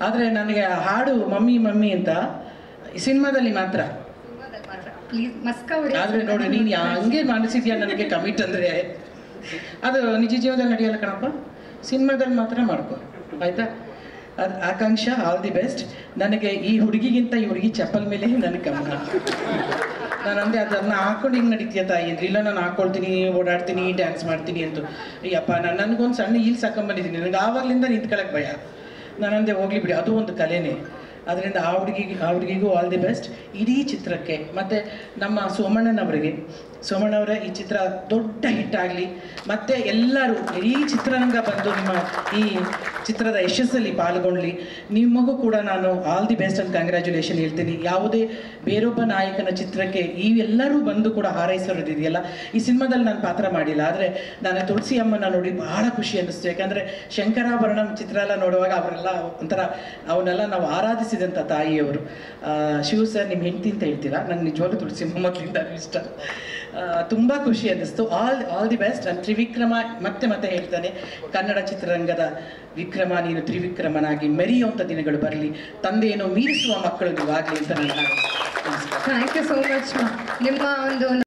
ಆದರೆ ನನಗೆ ಆ ಹಾಡು ಮಮ್ಮಿ ಮಮ್ಮಿ ಅಂತ ಸಿನಿಮಾದಲ್ಲಿ ಮಾತ್ರ ಪ್ಲೀಸ್ ಮಸ್ಕ ಹೊಡಿ ಆದ್ರೆ ನೋಡಿ ನೀನು ಹಂಗೆ ಮಾಡಿಸಿದ್ಯಾ ನನಗೆ ಕಮಿಟ್ ಅಂದ್ರೆ ಅದು ನಿಜ ಜೀವನದಲ್ಲಿ ನಡೆಯಲ್ಲ ಕಣಪ್ಪ ಸಿನಿಮಾದಲ್ಲಿ ಮಾತ್ರ ಮಾಡ್ಕೊ ಆಯ್ತಾ ಅದು ಆಕಾಂಕ್ಷ ಆಲ್ ದಿ ಬೆಸ್ಟ್ ನನಗೆ ಈ ಹುಡುಗಿಗಿಂತ ಈ ಹುಡುಗಿ ಚಪ್ಪಲ್ ಮೇಲೆ ನನಗೆ ಗಮನ ನಾನು ಅಂದೆ ಅದನ್ನ ಹಾಕೊಂಡು ಹಿಂಗೆ ನಡೀತೀಯ ತಾಯಿ ಅಂದ್ರೆ ಇಲ್ಲ ನಾನು ಹಾಕೊಳ್ತೀನಿ ಓಡಾಡ್ತೀನಿ ಡ್ಯಾನ್ಸ್ ಮಾಡ್ತೀನಿ ಅಂತ ಅಯ್ಯಪ್ಪ ನಾನು ನನಗೊಂದು ಸಣ್ಣ ಹೀಲ್ಸ್ ಹಾಕೊಂಬಂದಿದ್ದೀನಿ ನನಗೆ ಆವಾಗಲಿಂದ ನಿಂತ್ಕೊಳ್ಳೋಕೆ ಭಯ ನಾನಂದೆ ಹೋಗ್ಲಿ ಬಿಡಿ ಅದು ಒಂದು ಕಲೆನೇ ಅದರಿಂದ ಆ ಹುಡುಗಿಗೆ ಆ ಹುಡುಗಿಗೂ ಆಲ್ ದಿ ಬೆಸ್ಟ್ ಇಡೀ ಚಿತ್ರಕ್ಕೆ ಮತ್ತು ನಮ್ಮ ಸೋಮಣ್ಣನವರಿಗೆ ಸೋಮಣ್ಣವರ ಈ ಚಿತ್ರ ದೊಡ್ಡ ಹಿಟ್ ಆಗಲಿ ಮತ್ತು ಎಲ್ಲರೂ ಇಡೀ ಚಿತ್ರರಂಗ ಬಂದು ನಿಮ್ಮ ಈ ಚಿತ್ರದ ಯಶಸ್ಸಲ್ಲಿ ಪಾಲ್ಗೊಳ್ಳಿ ನಿಮಗೂ ಕೂಡ ನಾನು ಆಲ್ ದಿ ಬೆಸ್ಟ್ ಅಂತ ಕಂಗ್ರ್ಯಾಚುಲೇಷನ್ ಹೇಳ್ತೀನಿ ಯಾವುದೇ ಬೇರೊಬ್ಬ ನಾಯಕನ ಚಿತ್ರಕ್ಕೆ ಈ ಎಲ್ಲರೂ ಬಂದು ಕೂಡ ಹಾರೈಸೋದಿದೆಯಲ್ಲ ಈ ಸಿನಿಮಾದಲ್ಲಿ ನಾನು ಪಾತ್ರ ಮಾಡಿಲ್ಲ ಆದರೆ ನಾನು ತುಳಸಿ ಅಮ್ಮನ ನೋಡಿ ಬಹಳ ಖುಷಿ ಅನ್ನಿಸ್ತು ಯಾಕಂದರೆ ಶಂಕರಾಭರಣಂ ಚಿತ್ರ ಎಲ್ಲ ನೋಡುವಾಗ ಅವರೆಲ್ಲ ಒಂಥರ ಅವನ್ನೆಲ್ಲ ನಾವು ಆರಾಧಿಸಿದಂಥ ತಾಯಿಯವರು ಆ, ಶಿವ ಸರ್ ನಿಮ್ಮ ಹೆಂಡತಿ ಅಂತ ಹೇಳ್ತೀರಾ ನಂಗೆ ನಿಜವಾಗ್ಲೂ ತುಳಸಿ ಅಮ್ಮ ಮೊದಲಿಂದ ಇಷ್ಟ ತುಂಬ ಖುಷಿ ಅನ್ನಿಸ್ತು ಆಲ್ ಆಲ್ ದಿ ಬೆಸ್ಟ್ ನಾನು ತ್ರಿವಿಕ್ರಮ ಮತ್ತೆ ಮತ್ತೆ ಹೇಳ್ತಾನೆ ಕನ್ನಡ ಚಿತ್ರರಂಗದ ವಿಕ್ರಮ ನೀನು ತ್ರಿವಿಕ್ರಮನಾಗಿ ಮೆರೆಯುವಂಥ ದಿನಗಳು ಬರಲಿ ತಂದೆಯನ್ನು ಮೀರಿಸುವ ಮಕ್ಕಳು ನೀವಾಗಲಿ ಅಂತ ನಾನು ಹಾರೈಸ್ತೀನಿ. ನಮಸ್ಕಾರ ಥ್ಯಾಂಕ್ ಯು ಸೋ ಮಚ್ ನಿಮ್ಮ ಒಂದು